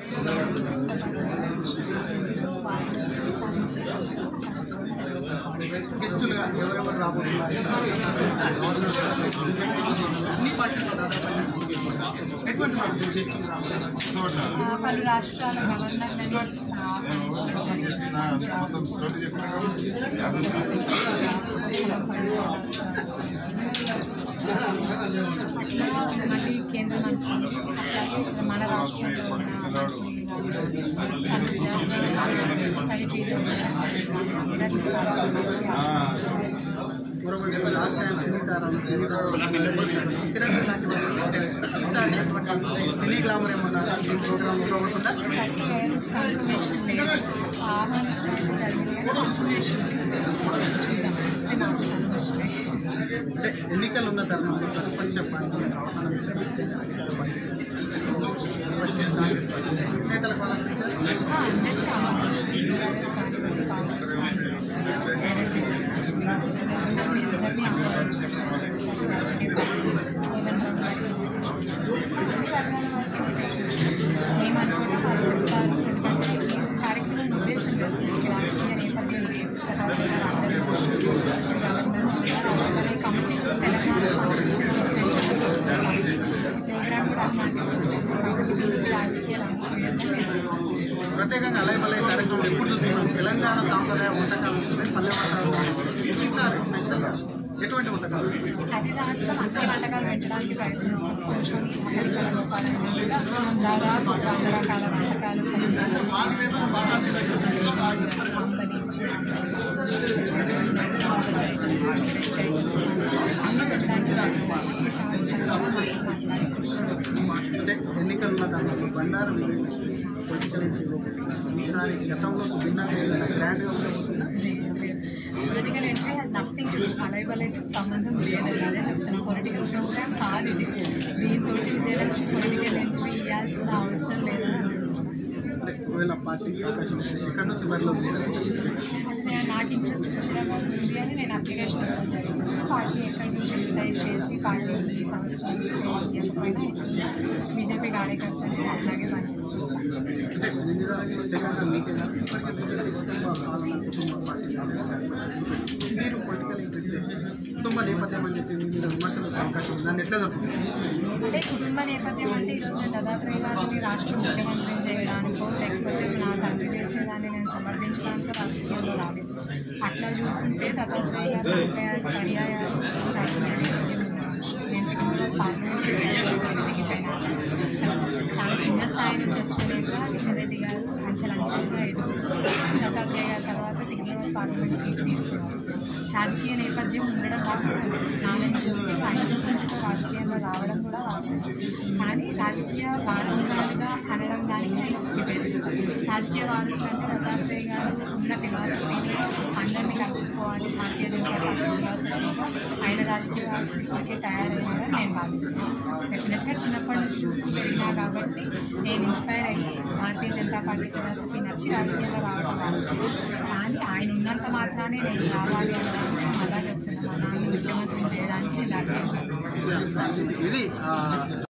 గెస్టులుగా ఎవరెవరు రాబోతున్నారు అన్ని పార్టీలు దాదాపు ఎటువంటి వాళ్ళు గెస్టులు రాబోతున్నారు పలు రాష్ట్రాల గవర్నర్లను ఆహ్వానించడం అట్లా మళ్ళీ కేంద్ర మంత్రులు అట్లాగే మన రాష్ట్రంలో ఉన్న మంత్రులు సొసైటీలో మరొకటి లాస్ట్ టైం సినీతారాలు సినీతారాలు చిరంజీవి లాంటి వాళ్ళు ఈసారి సినీ గ్లామర్ ఏమన్నా ఈ ప్రోగ్రామ్ ఉపయోగపడుతుందా ఫస్ట్ వేరే నుంచి కన్ఫర్మేషన్ లేదు ఆహ్వానించడం జరిగింది కన్ఫర్మేషన్ చూద్దాం ఇస్తే మాకు సంతోషమే అంటే ఎన్నికలు ఉన్న తరుణంలో ప్రతిపక్ష పార్టీలకు ఆహ్వానం ఇచ్చారు. నేతలకు ఆహ్వానించారు అందరికీ ఆహ్వానించడం టీఆర్ఎస్ కానివ్వండి కాంగ్రెస్ కానివ్వండి అందరినీ ఏమనుకున్నా వాళ్ళు వస్తారు ఎందుకంటే ఈ కార్యక్రమం ఉద్దేశం తెలుసు రాజకీయ నేపథ్యం లేదు తర్వాత అందరూ అలాగే కమిటీ తెలంగాణ ప్రోగ్రామ్ కూడా అసలు రాజకీయాలు ప్రత్యేకంగా అలయ మలయ కార్యక్రమం ఎప్పుడు చూస్తున్నాం తెలంగాణ సాంప్రదాయ వంటకాలు ఉంటుంది, పల్లె వంటకాలు ఈసారి స్పెషల్గా ఎటువంటి వంటకాలు ప్రతి సంవత్సరం అన్ని వంటకాలు పెట్టడానికి ప్రయత్నిస్తాం కొంచెం అమెరికా లోపాలను కూడా దాదాపు ఒక వంద రకాల వంటకాలు సంబంధించి అన్ని పెట్టడానికి ఈ సంవత్సరం అంటే ఎన్నికలు ఉన్న తరుణంలో బండారు పొలిటికల్ ఈసారి గతంలో భిన్నంగా ఏదైనా గ్రాండ్గా ఉండబోతుందా political entry has nothing to do అలైవలైతే సంబంధం లేదు అదే చెప్తాను పొలిటికల్ ప్రోగ్రామ్ కాదు ఇది దీంతో విజయలక్ష్మి పొలిటికల్ ఎంట్రీ ఇవ్వాల్సిన అవసరం లేదు అంటే ఒకవేళ పార్టీకి అవకాశం వస్తే ఎక్కడి నుంచి బరిలో నేను నాకు ఇంట్రెస్ట్ హుషరాబాద్ ఉంది అని నేను అప్లికేషన్ ఇవ్వడం జరిగింది పార్టీ ఎక్కడి నుంచి డిసైడ్ చేసి పార్టీ ఈ సంవత్సరం ఇవ్వకపోయినా బీజేపీ కార్యకర్తలు అట్లాగే పనిచేస్తున్నాను అంటే నిజానికి తెలంగాణ మీకే కాదు, ఇప్పటికే బీజేపీ కుటుంబ పాలన కుటుంబ పార్టీ మీరు పొలిటికల్ ఇంట్రెస్ట్ కుటుంబ నేపథ్యం అని చెప్పి మీరు విమర్శలు వచ్చే అవకాశం ఉంది దాన్ని ఎట్లా జరుగుతుంది అంటే కుటుంబ నేపథ్యం అంటే ఈరోజు నేను దత్తాత్రేయ గారిని రాష్ట్ర ముఖ్యమంత్రిని చేయడానికో లేకపోతే నా తండ్రి చేసేదాన్ని నేను సమర్థించడానికో రాజకీయాల్లో రాలేదు అట్లా చూసుకుంటే దత్తాత్రేయ గారు పర్యాయాలు పర్యాయాలు నేను సినిమాలో పాల్గొని దిగిపోయినా చాలా చిన్న స్థాయి నుంచి వచ్చిన నేత కిషన్ రెడ్డి గారు అంచెలంచెలుగా ఎదుగుతూ దత్తాత్రేయ గారి తర్వాత సికింద్రాబాద్ పార్లమెంట్ సీట్ తీసుకున్నారు రాజకీయ నేపథ్యం ఉండడం వాస్తవం నాన్నని చూసి పంచకంతో రాజకీయంలో రావడం కూడా వాస్తవం కానీ రాజకీయ వారసులుగా అనడం దానికి నేను విభేదిస్తాను రాజకీయ వారసులు అంటే దత్తాత్రేయ గారు ఉన్న ఫిలాసఫీని అందరినీ కలుపుకోవాలి భారతీయ జనతా పార్టీ ఫిలాసఫీగా ఆయన రాజకీయ వారసులు ఇప్పటికే తయారయ్యారని నేను భావిస్తున్నాను డెఫినెట్గా చిన్నప్పటి నుంచి చూస్తూ పెరిగినా కాబట్టి నేను ఇన్స్పైర్ అయ్యి భారతీయ జనతా పార్టీ ఫిలాసఫీ నచ్చి రాజకీయాల్లో రావడం వాస్తవం కానీ ఆయన ఉన్నంత మాత్రానే నేను రావాలి అని అలా చెప్తున్నాను మా నాన్న ముఖ్యమంత్రిని చేయడానికి నేను రాజకీయం చేస్తాను ఇది ఆ,